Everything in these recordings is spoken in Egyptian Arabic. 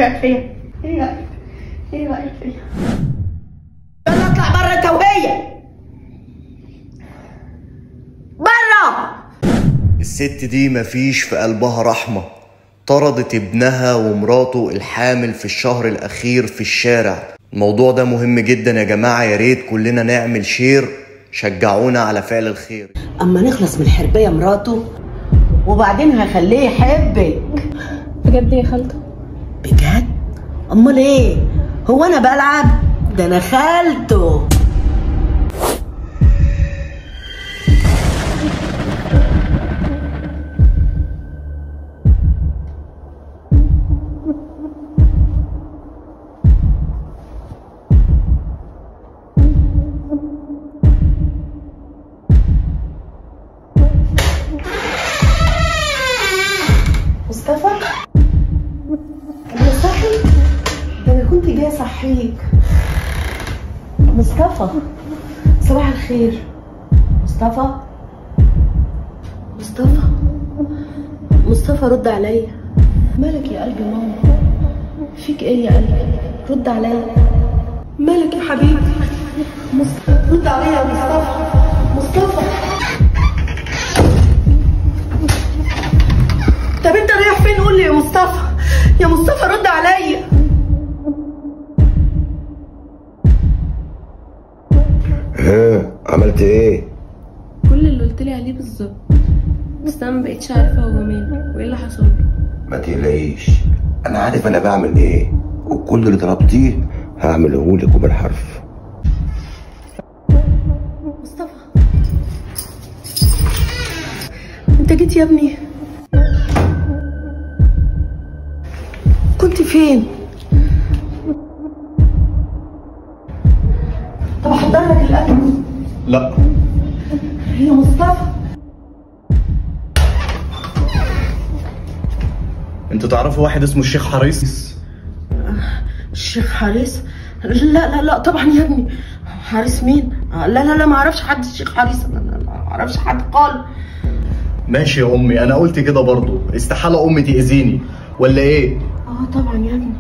رايك فيا ايه رايك ايه رايك فيا يلا اطلع بره انت وهي بره الست دي مفيش في قلبها رحمة طردت ابنها ومراته الحامل في الشهر الأخير في الشارع الموضوع ده مهم جدا يا جماعة يا ريت كلنا نعمل شير شجعونا على فعل الخير اما نخلص من الحربيه مراته وبعدين هخليه يحبك بجد يا خالته بجد امال ايه هو انا بلعب ده انا خالته مصطفى انا صاحي ده انا كنت جاي اصحيك مصطفى صباح الخير مصطفى مصطفى مصطفى رد عليا مالك يا قلبي ماما فيك ايه يا قلبي رد عليا مالك يا حبيبي مصطفى رد عليا يا مصطفى مصطفى طب انت رايح فين قول لي يا مصطفى يا مصطفى رد عليا ها عملت ايه كل اللي قلت لي عليه بالظبط بس انا ما بقتش عارفه هو مين وايه اللي حصل له ما تقلقيش انا عارف انا بعمل ايه وكل اللي طلبتيه هعمله لك وبالحرف مصطفى انت جيت يا ابني كنت فين طب احضر لك الاكل لا يا مصطفى انتوا تعرفوا واحد اسمه الشيخ حريص الشيخ حارس لا لا لا طبعا يا ابني حارس مين آه، لا لا لا ما اعرفش حد الشيخ حارس لا لا لا ما اعرفش حد قال ماشي يا امي انا قلت كده برضو استحالة امي تأذيني ولا ايه اه طبعا يا ابني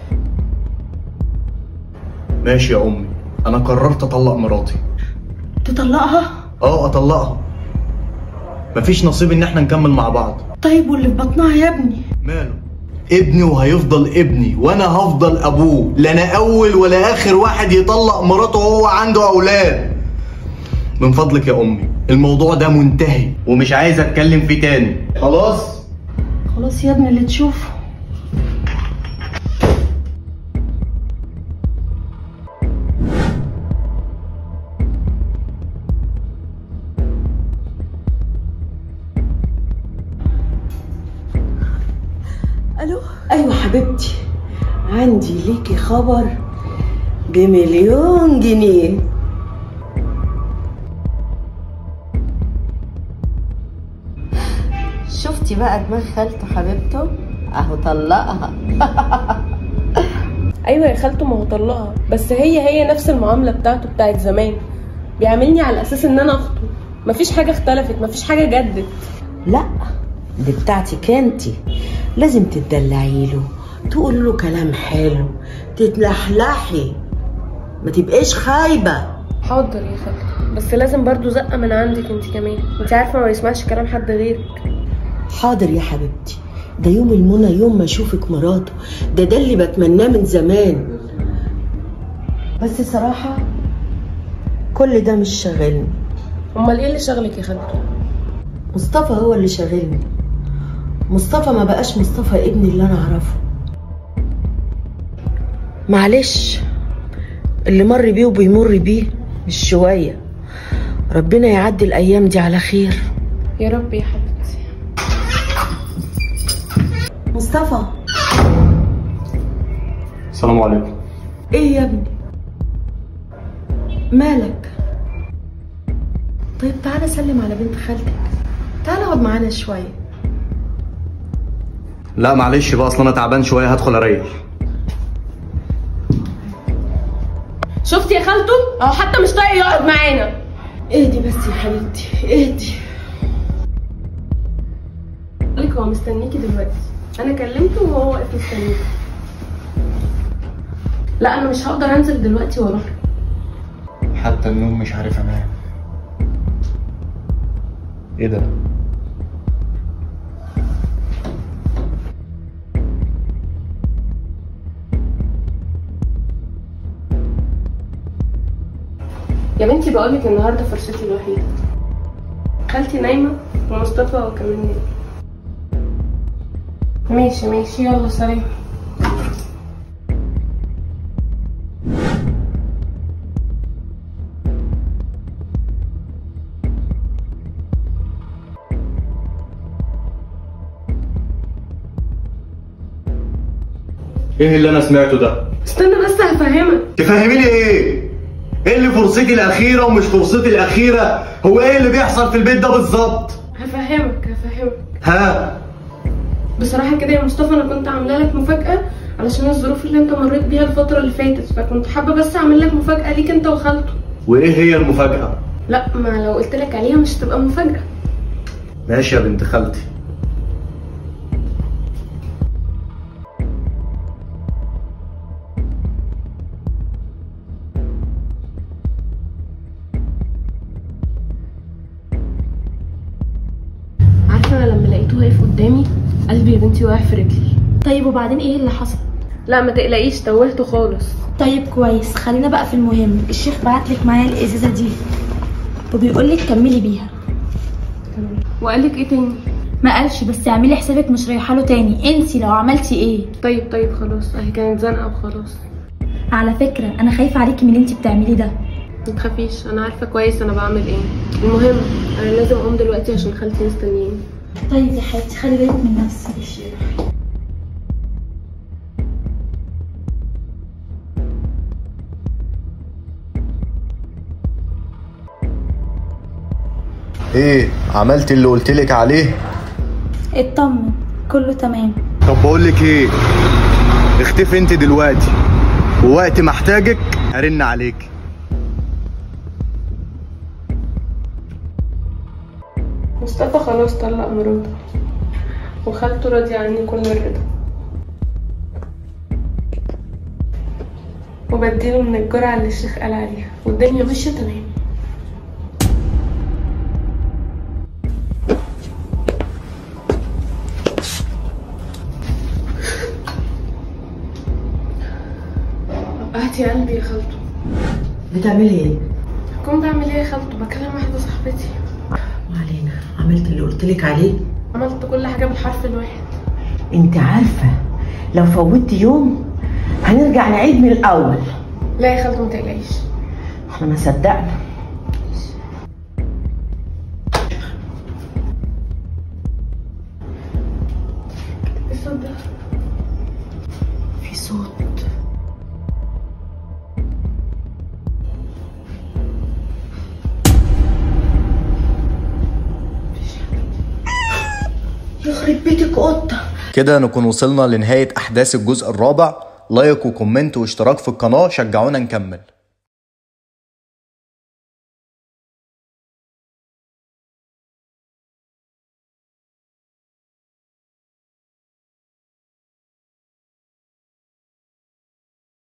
ماشي يا امي انا قررت اطلق مراتي تطلقها اه اطلقها مفيش نصيب ان احنا نكمل مع بعض طيب واللي في بطنها يا ابني ماله ابني وهيفضل ابني وانا هفضل ابوه لا انا اول ولا اخر واحد يطلق مراته وهو عنده اولاد من فضلك يا امي الموضوع ده منتهي ومش عايز اتكلم فيه تاني خلاص خلاص يا ابني اللي تشوفه الو ايوه حبيبتي عندي ليكي خبر بمليون جنيه شفتي بقى دماغ خالته حبيبته اهو طلقها ايوه يا خالته ما هو طلقها بس هي هي نفس المعامله بتاعته بتاعت زمان بيعاملني على اساس ان انا اخته مفيش حاجه اختلفت مفيش حاجه جدت لا دي بتاعتك انتي لازم تدلعي له تقول له كلام حلو تتلحلحي ما تبقيش خايبه حاضر يا خالته بس لازم برضو زقه من عندك انت كمان انت عارفه ما بيسمعش كلام حد غيرك حاضر يا حبيبتي ده يوم المنى يوم ما اشوفك مراته ده ده اللي بتمناه من زمان بس صراحة كل ده مش شاغلني امال ايه اللي شغلك يا خالته مصطفى هو اللي شاغلني مصطفى ما بقاش مصطفى ابني اللي انا اعرفه معلش اللي مر بيه وبيمر بيه مش شوية ربنا يعدي الأيام دي على خير يا رب يا حبيبتي مصطفى السلام عليكم ايه يا ابني مالك طيب تعالى سلم على بنت خالتك تعالى اقعد معانا شويه لا معلش بقى اصل انا تعبان شويه هدخل اريح شفتي يا خالته اهو حتى مش طايق يقعد معانا اهدي بس يا حبيبتي اهدي لك هو مستنيكي دلوقتي انا كلمته وهو واقف مستنيكي لا انا مش هقدر انزل دلوقتي واروح له. حتى النوم مش عارف انام ايه ده يا بنتي بقولك النهارده فرصتي الوحيده خالتي نايمه ومصطفى كمان نايم ماشي ماشي يلا سلام ايه اللي انا سمعته ده استنى بس هفهمك تفهميني ايه ايه اللي فرصتي الاخيره ومش فرصتي الاخيره هو ايه اللي بيحصل في البيت ده بالظبط هفهمك هفهمك ها بصراحه كده يا مصطفى انا كنت عامله لك مفاجاه علشان الظروف اللي انت مريت بيها الفتره اللي فاتت فكنت حابه بس اعمل لك مفاجاه ليك انت وخالته وايه هي المفاجاه لا ما لو قلت لك عليها مش هتبقى مفاجاه ماشي يا بنت خالتي عارفه انا لما لقيته واقف قدامي قلبي يا بنتي واقع في رجلي طيب وبعدين ايه اللي حصل لا ما تقلقيش توهته خالص طيب كويس خلينا بقى في المهم الشيخ بعتلك معايا الازازه دي وبيقولك كملي بيها وقال لك ايه تاني ما قالش بس اعملي حسابك مش رايحه له تاني انسي لو عملتي ايه طيب طيب خلاص اهي كانت زنقه وخلاص على فكره انا خايفه عليكي من اللي انت بتعمليه ده ما تخافيش انا عارفه كويس انا بعمل ايه المهم انا لازم اقوم دلوقتي عشان خالتي مستنياني طيب يا حبيبتي خلي بالك من نفسك ايه عملت اللي قلتلك عليه اطمن كله تمام طب بقولك ايه اختفي انت دلوقتي ووقت ما احتاجك هرن عليك مصطفى خلاص طلق مراته وخالته راضية عني كل الرضا وبديله من الجرعة اللي الشيخ قال عليها والدنيا ماشية تمام وقعت يا قلبي يا خالته بتعملي ايه؟ كنت بعمل ايه يا خالته بكلم واحدة صاحبتي ما علينا عملت اللي قلتلك عليه عملت كل حاجة بالحرف الواحد انت عارفة لو فوتت يوم هنرجع نعيد من الأول لا يا خالته متقلقيش احنا ما صدقنا ايه الصوت ده في صوت يخرب بيتك قطة كده نكون وصلنا لنهاية أحداث الجزء الرابع لايك وكومنت واشتراك في القناة شجعونا نكمل